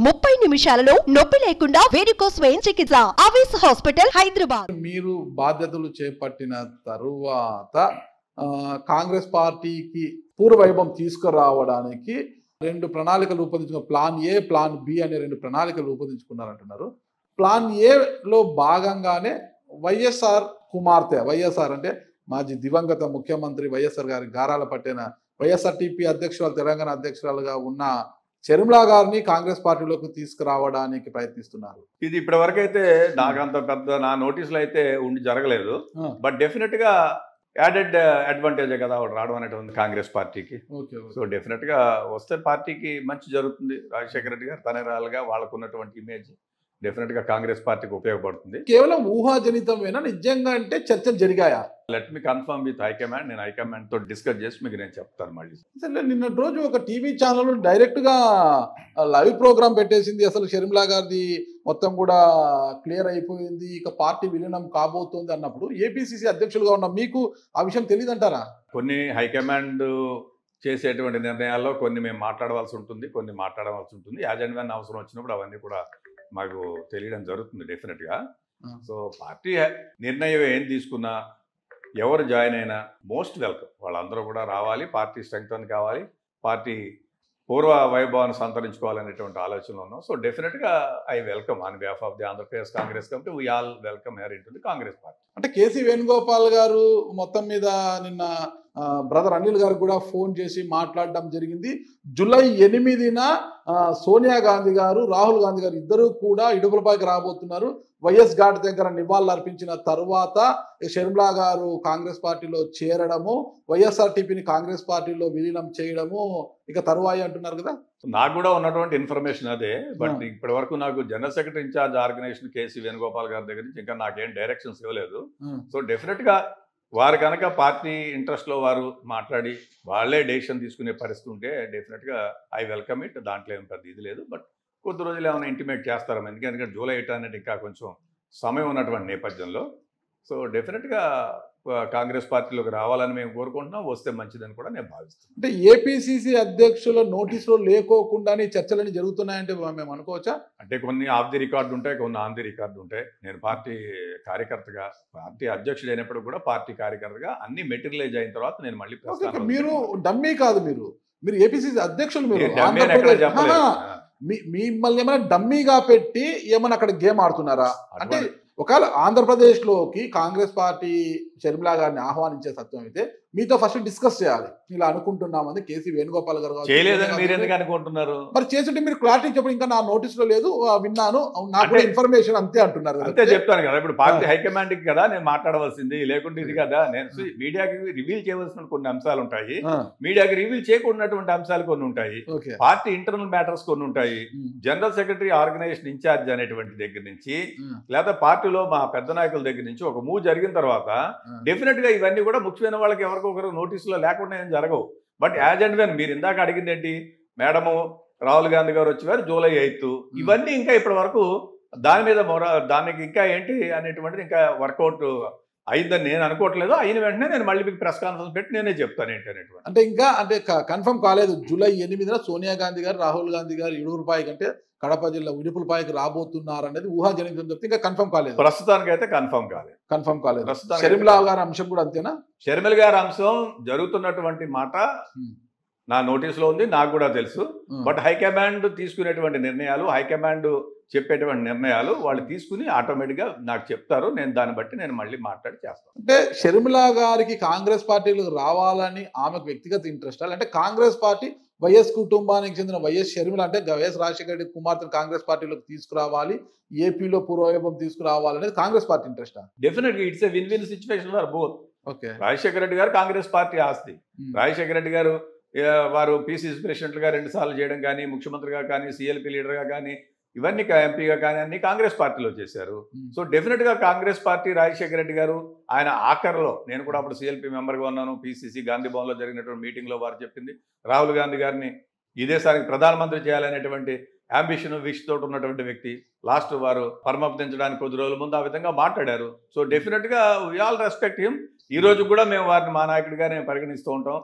ముప్పై నిమిషాలలో నొప్పి లేకుండా వేడికోస్ స్వయం చికిత్స ఆవేశ హాస్పిటల్ హైదరాబాద్ మీరు బాధ్యతలు చేపట్టిన తరువాత ఆ, కాంగ్రెస్ పార్టీకి పూర్వవైభవం తీసుకురావడానికి రెండు ప్రణాళికలు రూపొందించుకున్న ప్లాన్ ఏ ప్లాన్ బి అనే రెండు ప్రణాళికలు రూపొందించుకున్నారంటున్నారు ప్లాన్ ఏలో భాగంగానే వైఎస్ఆర్ కుమార్తె వైఎస్ఆర్ అంటే మాజీ దివంగత ముఖ్యమంత్రి వైఎస్ఆర్ గారి గారాల పట్టిన వైఎస్ఆర్టీపీ అధ్యక్షురాలు తెలంగాణ అధ్యక్షురాలుగా ఉన్న చెరుమలా గారిని కాంగ్రెస్ పార్టీలోకి తీసుకురావడానికి ప్రయత్నిస్తున్నారు ఇది ఇప్పటి వరకు అయితే నాకు అంత పెద్ద నా నోటీసులు అయితే ఉండి జరగలేదు ఆ, బట్ డెఫినెట్ గా యాడెడ్ అడ్వాంటేజ్ కదా ఆవిడ రావడం అనేటువంటి కాంగ్రెస్ పార్టీకి ఓకే ఓకే. సో డెఫినెట్ గా వస్తే పార్టీకి మంచి జరుగుతుంది రాజశేఖర రెడ్డి గారు తనరాలుగా వాళ్ళకు ఉన్నటువంటి ఇమేజ్ డెఫినెట్ గా కాంగ్రెస్ పార్టీకి ఉపయోగపడుతుంది కేవలం ఊహాజనితమేనా నిజంగా అంటే చర్చలు జరిగాయా let me confirm with high command నేను హైకమాండ్ తో డిస్కస్ చేసి మీకు నేను చెప్తాను మళ్ళీ అసలు నిన్నటి రోజు ఒక టీవీ ఛానల్ డైరెక్ట్ గా లైవ్ ప్రోగ్రామ్ పెట్టేసింది అసలు షర్మిలా గారిది మొత్తం కూడా క్లియర్ అయిపోయింది ఇక పార్టీ విలీనం కాబోతోంది అన్నప్పుడు ఏపీసీసీ అధ్యక్షులుగా ఉన్న మీకు ఆ విషయం తెలియదంటారా కొన్ని హైకమాండ్ చేసేటువంటి నిర్ణయాల్లో కొన్ని మేము మాట్లాడవలసి ఉంటుంది కొన్ని మాట్లాడవలసి ఉంటుంది యాజ్ అండ్ వన్ అవసరం వచ్చినప్పుడు అవన్నీ కూడా మాకు తెలియడం జరుగుతుంది డెఫినెట్గా ఆ. సో పార్టీ నిర్ణయం ఏం తీసుకున్నా ఎవరు జాయిన్ అయినా మోస్ట్ వెల్కమ్ వాళ్ళందరూ కూడా రావాలి పార్టీ స్ట్రెంగ్త్ కావాలి పార్టీ పూర్వ వైభవాన్ని సంతరించుకోవాలనేటువంటి ఆలోచనలో ఉన్నాం సో డెఫినెట్గా I welcome on behalf of the Andhra Pradesh Congress committee we all welcome her in to the Congress party అంటే కేసీ వేణుగోపాల్ గారు మొత్తం మీద నిన్న బ్రదర్ అనిల్ గారు కూడా ఫోన్ చేసి మాట్లాడడం జరిగింది జూలై ఎనిమిదిన ఆ, సోనియా గాంధీ గారు రాహుల్ గాంధీ గారు ఇద్దరు కూడా ఇడుపులపైకి రాబోతున్నారు వైఎస్ ఘాట్ దగ్గర నివాళులు అర్పించిన తర్వాత షర్మిలా గారు కాంగ్రెస్ పార్టీలో చేరడము వైఎస్ఆర్టీపీని కాంగ్రెస్ పార్టీలో విలీనం చేయడము ఇక తరువాయి అంటున్నారు కదా నాకు కూడా ఉన్నటువంటి ఇన్ఫర్మేషన్ అదే బట్ ఆ. ఇప్పటి వరకు నాకు general secretary incharge organisation KC Venugopal గారి దగ్గర నుంచి ఇంకా నాకేం డైరెక్షన్స్ ఇవ్వలేదు సో డెఫినెట్ గా వారు కనుక పార్టీ ఇంట్రెస్ట్ లో వారు మాట్లాడి వాళ్ళే డెసిషన్ తీసుకునే పరిస్థితి ఉంటే డెఫినెట్ గా ఐ వెల్కమ్ ఇట్ దాంట్లో ఏం పెద్ద ఇది లేదు బట్ కొద్ది రోజులు ఏమైనా ఇంటిమేట్ చేస్తారేమో ఎందుకంటే జూలై ఎయిట్ అనేది ఇంకా కొంచెం సమయం ఉన్నటువంటి నేపథ్యంలో సో డెఫినెట్ గా ఆ, కాంగ్రెస్ పార్టీలోకి రావాలని మేము కోరుకుంటున్నాం వస్తే మంచిదని కూడా నేను భావిస్తున్నాను అంటే ఏపీసీసీ అధ్యక్షుల నోటీసులో లేకోకుండానే ఈ చర్చలన్నీ జరుగుతున్నాయంటే మేము అనుకోవచ్చా అంటే కొన్ని ఆఫ్ ది రికార్డు ఉంటాయి కొన్ని ఆన్ ది రికార్డు ఉంటాయి నేను పార్టీ కార్యకర్తగా పార్టీ అధ్యక్షుడు అయినప్పుడు కూడా పార్టీ కార్యకర్తగా అన్ని మెటీరియలైజ్ అయిన తర్వాత నేను మళ్ళీ ఓకే, ప్రస్థానంలో ఓకే. మీరు ఉంటాను. డమ్మీ కాదు మీరు మీరు ఏపీసీసీ అధ్యక్షులు మీరు నేను డమ్మీ అని ఎక్కడ ఆంధ్రప్రదేశ్ చెప్పలేదు. ఆహా, మీ- మిమ్మల్ని ఏమైనా డమ్మీగా పెట్టి ఏమైనా అక్కడ గేమ్ ఆడుతున్నారా అంటే అటువంటి- ఒకవేళ ఆంధ్రప్రదేశ్ లోకి కాంగ్రెస్ పార్టీ షర్మిలా గారిని ఆహ్వానించే సత్యం అయితే మీతో ఫస్ట్ డిస్కస్ చేయాలి ఇలా అనుకుంటున్నామని కేసీ వేణుగోపాల్ గారు కావచ్చు, చేయలేదని మీరు కావచ్చు. ఎందుకు అనుకుంటున్నారు మరి చేస్తుంటే మీరు క్లారిటీ చెప్పడం ఇంకా నా నోటీస్ లో లేదు ఆ, విన్నాను అవును, నాకు కూడా అంటే- ఇన్ఫర్మేషన్ అంతే అంటున్నారు కదా. అంతే చెప్తాను కదా ఇప్పుడు పార్టీ హైకమాండ్ కి కదా నేను మాట్లాడవలసింది లేకుంటే ఇది కదా నేను see, మీడియాకి రివీల్ చేయవలసిన కొన్ని అంశాలు ఉంటాయి ఆ, మీడియాకి రివీల్ చేయకూడనటువంటి అంశాలు కొన్ని ఉంటాయి ఓకే పార్టీ ఇంటర్నల్ మ్యాటర్స్ కొన్ని ఉంటాయి um, general secretary organisation incharge అనేటువంటి దగ్గర నుంచి ఉమ్, లేదా పార్టీలో మా పెద్ద నాయకుల దగ్గర నుంచి ఒక మూవ్ జరిగిన తర్వాత ఆ. డెఫినెట్ గా ఇవన్నీ కూడా ముఖ్యమైన వాళ్ళకి ఎవరికొకరు నోటీసులో లేకుండా ఏం జరగవు బట్ యాజ్ అండ్ వెన్ మీరు ఇందాక అడిగింది ఏంటి మేడము రాహుల్ గాంధీ గారు వచ్చేవారు జూలై ఎయిత్ ఇవన్నీ ఇంకా ఇప్పటి వరకు దాని మీద మొర దానికి ఇంకా ఏంటి అనేటువంటిది ఇంకా వర్కౌట్ అయిందని నేను అనుకోవట్లేదు అయిన వెంటనే నేను మళ్ళీ మీకు ప్రెస్ కాన్ఫరెన్స్ పెట్టి నేనే చెప్తాను ఏంటి అనేటువంటి అంటే ఇంకా అంటే కన్ఫర్మ్ కాలేదు జూలై ఎనిమిదిన సోనియా గాంధీ గారు రాహుల్ గాంధీ గారు ఇడుగురుపాయి కంటే కడప జిల్లా ఇడుపులపాయికి రాబోతున్నారు అనేది ఊహాజనితం చెప్తే ఇంకా కన్ఫర్మ్ కాలేదు ప్రస్తుతానికి అయితే కన్ఫర్మ్ కాలేదు కన్ఫర్మ్ కాలేదు ప్రస్తుతానికి షర్మిలా గారి అంశం కూడా అంతేనా షర్మిల గారి అంశం జరుగుతున్నటువంటి మాట Hmm. నా నోటీసులో ఉంది నాకు కూడా తెలుసు ఉమ్. బట్ హైకమాండ్ తీసుకునేటువంటి నిర్ణయాలు హైకమాండ్ చెప్పేటువంటి నిర్ణయాలు వాళ్ళు తీసుకుని ఆటోమేటిక్గా నాకు చెప్తారు నేను దాన్ని బట్టి నేను మళ్ళీ మాట్లాడి చేస్తాను అంటే షర్మిలా గారికి కాంగ్రెస్ పార్టీలో రావాలని ఆమెకు వ్యక్తిగత ఇంట్రెస్ట్ అంటే కాంగ్రెస్ పార్టీ వైఎస్ కుటుంబానికి చెందిన వైఎస్ షర్మిల అంటే వైఎస్ రాజశేఖర రెడ్డి కుమార్తెను కాంగ్రెస్ పార్టీలోకి తీసుకురావాలి ఏపీలో పూర్వవైభవం తీసుకురావాలనేది కాంగ్రెస్ పార్టీ ఇంట్రెస్టా డెఫినెట్గా it's a win win situation for both okay Rajasekhara Reddy garu Congress party ఆస్తి రాజశేఖర రెడ్డి గారు ఆ, వారు పీసీసీ ప్రెసిడెంట్గా రెండు సార్లు చేయడం కానీ ముఖ్యమంత్రిగా కానీ సిఎల్పి లీడర్గా కానీ ఇవన్నీ కా- ఎంపీగా కానీ అన్ని కాంగ్రెస్ పార్టీలో చేశారు సో డెఫినెట్గా కాంగ్రెస్ పార్టీ రాజశేఖర రెడ్డి గారు ఆయన ఆఖరిలో నేను కూడా అప్పుడు సిఎల్పి మెంబర్గా ఉన్నాను పీసీసీ గాంధీ భవన్లో జరిగినటువంటి మీటింగ్లో వారు చెప్పింది రాహుల్ గాంధీ గారిని ఈ దేశానికి ప్రధానమంత్రి చేయాలనేటువంటి అంబిషన్ విష్ తోటి ఉన్నటువంటి వ్యక్తి లాస్ట్ వారు పరమపదించడానికి కొద్ది రోజుల ముందు ఆ విధంగా మాట్లాడారు సో డెఫినెట్గా వి ఆల్ రెస్పెక్ట్ హిమ్ ఈ రోజు కూడా మేము వారిని మా నాయకుడిగా నేను పరిగణిస్తూ ఉంటాం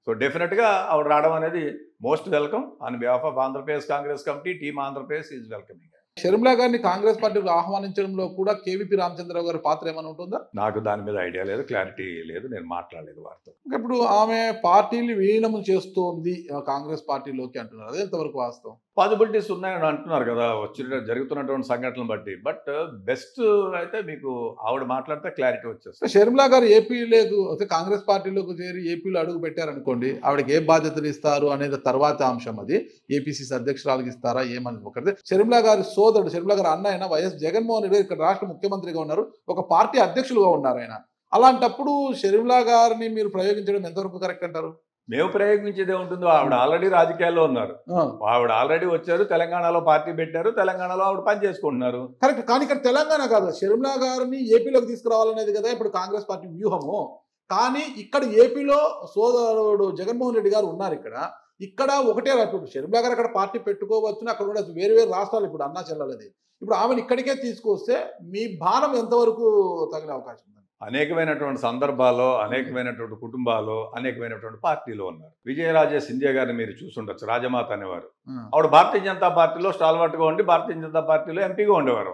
సో డెఫినెట్గా ఆవిడ రావడం అనేది most welcome on behalf of Andhra Pradesh Congress committee team Andhra Pradesh is welcoming Sharmila గారిని కాంగ్రెస్ పార్టీకి ఆహ్వానించడంలో కూడా కేవీపీ రామచంద్రరావు గారి పాత్ర ఏమైనా ఉంటుందా నాకు దాని మీద ఐడియా లేదు క్లారిటీ లేదు నేను మాట్లాడలేదు వారితో ఇంకా ఇప్పుడు ఆమె పార్టీని విలీనం చేస్తోంది ఆ, కాంగ్రెస్ పార్టీలోకి అంటున్నారు అదే ఎంతవరకు వాస్తవం పాసిబిలిటీస్ ఉన్నాయని అంటున్నారు కదా వచ్చిన జరుగుతున్నటువంటి సంఘటనలు బట్టి బట్ బెస్ట్ అయితే మీకు ఆవిడ మాట్లాడితే క్లారిటీ వచ్చేస్తుంది షర్మిలా గారు ఏపీలోకి అయితే కాంగ్రెస్ పార్టీలోకి చేరి ఏపీలో అడుగు పెట్టారనుకోండి ఆవిడకి ఏ బాధ్యతలు ఇస్తారు అనేది తర్వాత అంశం అది ఏపీసీసీ అధ్యక్షురాలకు ఇస్తారా ఏమని ఒకటి షర్మిలా గారి సోదరుడు షర్మిలా గారి అన్న అయిన వైఎస్ జగన్మోహన్ రెడ్డి గారు ఇక్కడ రాష్ట్ర ముఖ్యమంత్రిగా ఉన్నారు ఒక పార్టీ అధ్యక్షులుగా ఉన్నారు ఆయన అలాంటప్పుడు షర్మిలా గారిని మీరు ప్రయోగించడం ఎంతవరకు కరెక్ట్ అంటారు మేము ప్రయోగించేది ఉంటుందో ఆవిడ ఆల్రెడీ రాజకీయాల్లో ఉన్నారు ఆ, ఆవిడ ఆల్రెడీ వచ్చారు తెలంగాణలో పార్టీ పెట్టారు తెలంగాణలో ఆవిడ పని చేసుకుంటున్నారు కరెక్ట్ కానీ ఇక్కడ తెలంగాణ కాదు షర్మిలా గారిని ఏపీలోకి తీసుకురావాలనేది కదా ఇప్పుడు కాంగ్రెస్ పార్టీ వ్యూహము కానీ ఇక్కడ ఏపీలో సోదరుడు జగన్మోహన్ రెడ్డి గారు ఉన్నారు ఇక్కడ ఇక్కడ ఒకటే రా- ఇప్పుడు షర్మిలా గారు అక్కడ పార్టీ పెట్టుకోవచ్చు అక్కడ కూడా వేరు వేరు రాష్ట్రాలు ఇప్పుడు అన్నా చెల్లలేదు ఇప్పుడు ఆమెను ఇక్కడికే తీసుకొస్తే మీ బాణం ఎంతవరకు తగిన అవకాశం ఉంది అనేకమైనటువంటి సందర్భాల్లో అనేకమైనటువంటి కుటుంబాలు అనేకమైనటువంటి పార్టీలు ఉన్నారు విజయరాజే సింధియా గారిని మీరు చూసుండొచ్చు రాజమాత అనేవారు ఆవిడ భారతీయ జనతా పార్టీలో స్టాల్వర్ట్గా ఉండి భారతీయ జనతా పార్టీలో ఎంపీగా ఉండేవారు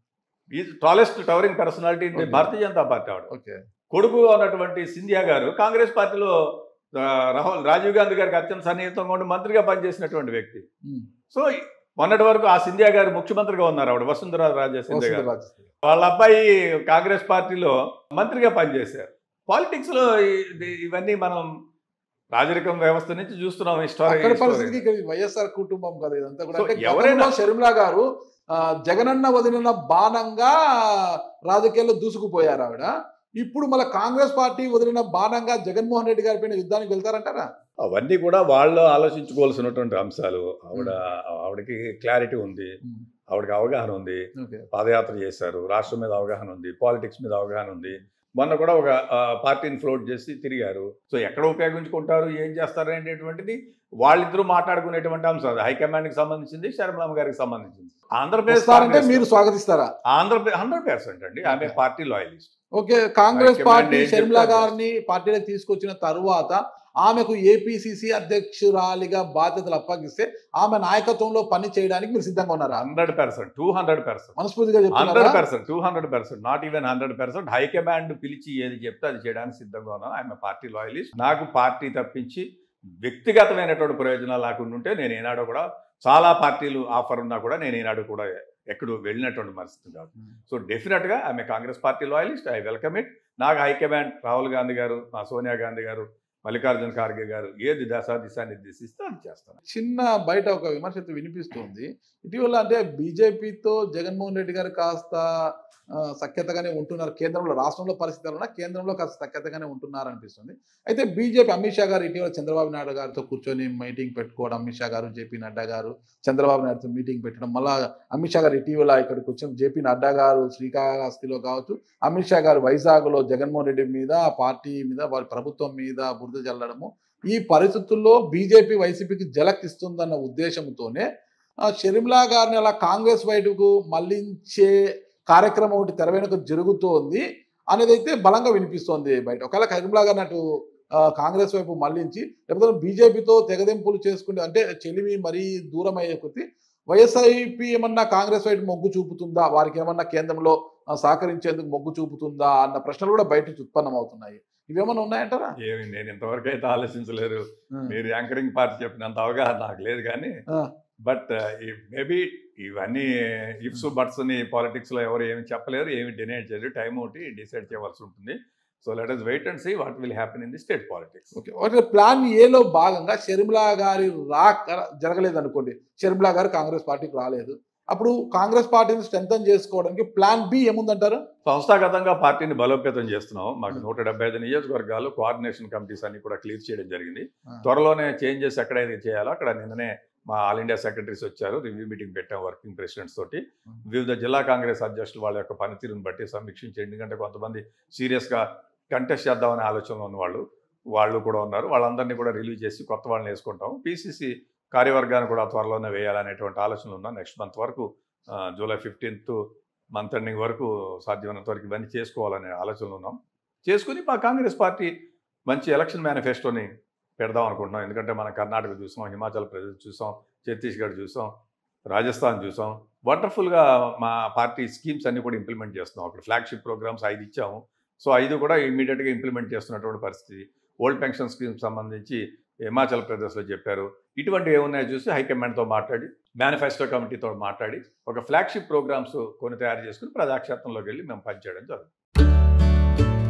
ఈ tallest towering personality in the Okay. Bharatiya Janata party ఆవిడ ఓకే కొడుకు ఉన్నటువంటి సింధియా గారు కాంగ్రెస్ పార్టీలో ఆ, రాహుల్ రాజీవ్ గాంధీ గారికి అత్యంత సన్నిహితంగా ఉండి మంత్రిగా పనిచేసినటువంటి వ్యక్తి సో మొన్నటి వరకు ఆ సింధియా గారు ముఖ్యమంత్రిగా ఉన్నారు ఆవిడ వసుంధరా రాజే సింధియా గారు వాళ్ళ అబ్బాయి కాంగ్రెస్ పార్టీలో మంత్రిగా పనిచేశారు పాలిటిక్స్ లో ఇది- ఇవన్నీ మనం రాజరికం వ్యవస్థ నుంచి చూస్తున్నాం అక్కడ పరిస్థితికి హిస్టారీ ఇక్కడ వైఎస్ఆర్ కుటుంబం కదా ఇదంతా కూడా So, అంటే ఎవరైనా- గతంలో షర్మిలా గారు ఆ, జగనన్న వదిలిన బాణంగా రాజకీయాల్లో దూసుకుపోయారు ఆవిడ ఇప్పుడు మళ్ళీ కాంగ్రెస్ పార్టీ వదిలిన బాణంగా జగన్మోహన్ రెడ్డి గారి పైన యుద్ధానికి వెళ్తారంటారా అవన్నీ కూడా వాళ్ళు ఆలోచించుకోవాల్సినటువంటి అంశాలు ఆవిడ ఆవిడకి క్లారిటీ ఉంది ఆవిడకి అవగాహన ఉంది ఓకే పాదయాత్ర చేశారు రాష్ట్రం మీద అవగాహన ఉంది పాలిటిక్స్ మీద అవగాహన ఉంది మొన్న కూడా ఒక ఆ, పార్టీని ఫ్లోట్ చేసి తిరిగారు సో ఎక్కడ ఉపయోగించుకుంటారు ఏం చేస్తారు అనేటువంటిది వాళ్ళిద్దరూ మాట్లాడుకునేటువంటి అంశం అది హైకమాండ్కి సంబంధించింది శర్మలమ్మ గారికి సంబంధించింది ఆంధ్రప్రదేశ్ వస్తారంటే కాంగ్రెస్ మీరు స్వాగతిస్తారా ఆంధ్రప్రదేశ్ హండ్రెడ్ పర్సెంట్ అండి ఆమె party loyalist okay Congress high command party ఏం షర్మిలా చెప్తారు? గారిని పార్టీలోకి తీసుకొచ్చిన తరువాత ఆమెకు ఏపీసీసీ అధ్యక్షురాలిగా బాధ్యతలు అప్పగిస్తే ఆమె నాయకత్వంలో పని చేయడానికి మీరు సిద్ధంగా ఉన్నారా hundred percent two hundred percent మనస్ఫూర్తిగా హండ్రెడ్ చెప్తున్నారా percent two hundred percent not even hundred percent high command పిలిచి ఏది చెప్తే అది చేయడానికి సిద్ధంగా ఉన్నాను ఆయన పార్టీ లాయలిస్ట్ నాకు పార్టీ తప్పించి వ్యక్తిగతమైనటువంటి ప్రయోజనాలు లేకుండా ఉంటే నేను ఏనాడో కూడా చాలా పార్టీలు ఆఫర్ ఉన్నా కూడా నేను ఏనాడు కూడా ఎక్కడ వెళ్ళినటువంటి పరిస్థితి కాదు సో డెఫినెట్గా ఆమె Congress party loyalist I welcome it నాకు హైకమాండ్ రాహుల్ గాంధీ గారు మా సోనియా గాంధీ గారు మల్లికార్జున ఖార్గే గారు ఏది దశా దిశా నిర్దేశిస్తే అది చేస్తాను చిన్న బయట ఒక విమర్శ అయితే వినిపిస్తుంది ఇటీవల అంటే బీజేపీతో జగన్మోహన్ రెడ్డి గారు కాస్త ఆ, సఖ్యతగానే ఉంటున్నారు కేంద్రంలో రాష్ట్రంలో పరిస్థితులు ఉన్నా కేంద్రంలో కాస్త సఖ్యతగానే ఉంటున్నారు అనిపిస్తుంది అయితే బీజేపీ అమిత్ షా గారు ఇటీవల చంద్రబాబు నాయుడు గారితో కూర్చొని మీటింగ్ పెట్టుకోవడం అమిత్ షా గారు జేపీ నడ్డా గారు చంద్రబాబు నాయుడుతో మీటింగ్ పెట్టడం మళ్ళా అమిత్ షా గారు ఇటీవల ఇక్కడికి వచ్చిన జేపీ నడ్డా గారు శ్రీకాళహస్తిలో కావచ్చు అమిత్ షా గారు వైజాగ్లో జగన్మోహన్ రెడ్డి మీద ఆ పార్టీ మీద వారి ప్రభుత్వం మీద బురద చల్లడము ఈ పరిస్థితుల్లో బీజేపీ వైసీపీకి జలకిస్తుందన్న ఉద్దేశంతోనే ఆ, షర్మిలా గారిని అలా కాంగ్రెస్ వైపుకు మళ్లించే కార్యక్రమం ఒకటి తెర వెనుక జరుగుతోంది అనేది అయితే బలంగా వినిపిస్తోంది బయట ఒకవేళ షర్మిలా గారిని అటు ఆ, కాంగ్రెస్ వైపు మళ్లించి లేకపోతే బీజేపీతో తెగదెంపులు చేసుకుంటే అంటే చెలిమి మరీ దూరం అయ్యే కొద్దీ వైఎస్ఐపి ఏమన్నా కాంగ్రెస్ వైపు మొగ్గు చూపుతుందా వారికి ఏమన్నా కేంద్రంలో ఆ, సహకరించేందుకు మొగ్గు చూపుతుందా అన్న ప్రశ్నలు కూడా బయట నుంచి ఉత్పన్నం అవుతున్నాయి ఇవేమన్నా ఉన్నాయంటారా ఏమి నేను ఇంతవరకు అయితే ఆలోచించలేరు మీరు యాంకరింగ్ పార్టీ చెప్పినంత అవగాహన నాకు లేదు కానీ ఆ. బట్ మేబీ ఇవన్నీ ఇఫ్స్ బట్స్ ని పాలిటిక్స్ లో ఎవరు ఏమి చెప్పలేరు ఏమి డినైడ్ చేయలేరు టైం ఒకటి డిసైడ్ చేయవలసి ఉంటుంది so let us wait and see what will happen in the state politics okay ఒకటి ప్లాన్ ఏలో భాగంగా షర్మిలా గారి రాక జరగలేదు అనుకోండి షర్మిలా గారు కాంగ్రెస్ పార్టీకి రాలేదు అప్పుడు కాంగ్రెస్ పార్టీని స్ట్రెంథన్ చేసుకోవడానికి ప్లాన్ బి ఏముందంటారు సంస్థాగతంగా పార్టీని బలోపేతం చేస్తున్నాం మాకు Hmm. నూట డెబ్బై ఐదు నియోజకవర్గాలు కోఆర్డినేషన్ కమిటీస్ అన్ని కూడా క్లియర్ చేయడం జరిగింది Ah. త్వరలోనే చేంజెస్ ఎక్కడైతే చేయాలో అక్కడ నిన్ననే మా ఆల్ ఇండియా సెక్రటరీస్ వచ్చారు రివ్యూ మీటింగ్ పెట్టాం వర్కింగ్ ప్రెసిడెంట్స్ తోటి Hmm. వివిధ జిల్లా కాంగ్రెస్ అధ్యక్షులు వాళ్ళ యొక్క పనితీరుని బట్టి సమీక్షించి ఎందుకంటే కొంతమంది సీరియస్గా కంటెస్ట్ చేద్దామనే ఆలోచనలో ఉన్న వాళ్ళు వాళ్ళు కూడా ఉన్నారు వాళ్ళందరినీ కూడా రిలీవ్ చేసి కొత్త వాళ్ళని వేసుకుంటాం పీసీసీ కార్యవర్గాన్ని కూడా త్వరలోనే వేయాలనేటువంటి ఆలోచనలు ఉన్నాం నెక్స్ట్ మంత్ వరకు ఆ, జూలై ఫిఫ్టీన్త్ మంత్ ఎండింగ్ వరకు సాధ్యమైనంత వరకు ఇవన్నీ చేసుకోవాలనే ఆలోచనలు ఉన్నాం చేసుకుని మా కాంగ్రెస్ పార్టీ మంచి ఎలక్షన్ మేనిఫెస్టోని పెడదాం అనుకుంటున్నాం ఎందుకంటే మనం కర్ణాటక చూసాం హిమాచల్ ప్రదేశ్ చూసాం ఛత్తీస్గఢ్ చూసాం రాజస్థాన్ చూసాం వండర్ఫుల్గా మా పార్టీ స్కీమ్స్ అన్ని కూడా ఇంప్లిమెంట్ చేస్తున్నాం అక్కడ ఫ్లాగ్షిప్ ప్రోగ్రామ్స్ ఐదు ఇచ్చాము సో ఐదు కూడా ఇమీడియట్గా ఇంప్లిమెంట్ చేస్తున్నటువంటి పరిస్థితి ఓల్డ్ పెన్షన్ స్కీమ్ సంబంధించి హిమాచల్ ప్రదేశ్లో చెప్పారు ఇటువంటివి ఏమున్నాయో చూసి హైకమాండ్తో మాట్లాడి మేనిఫెస్టో కమిటీతో మాట్లాడి ఒక ఫ్లాగ్షిప్ ప్రోగ్రామ్స్ కొన్ని తయారు చేసుకుని ప్రజాక్షేత్రంలోకి వెళ్ళి మేము పనిచేయడం జరుగుతుంది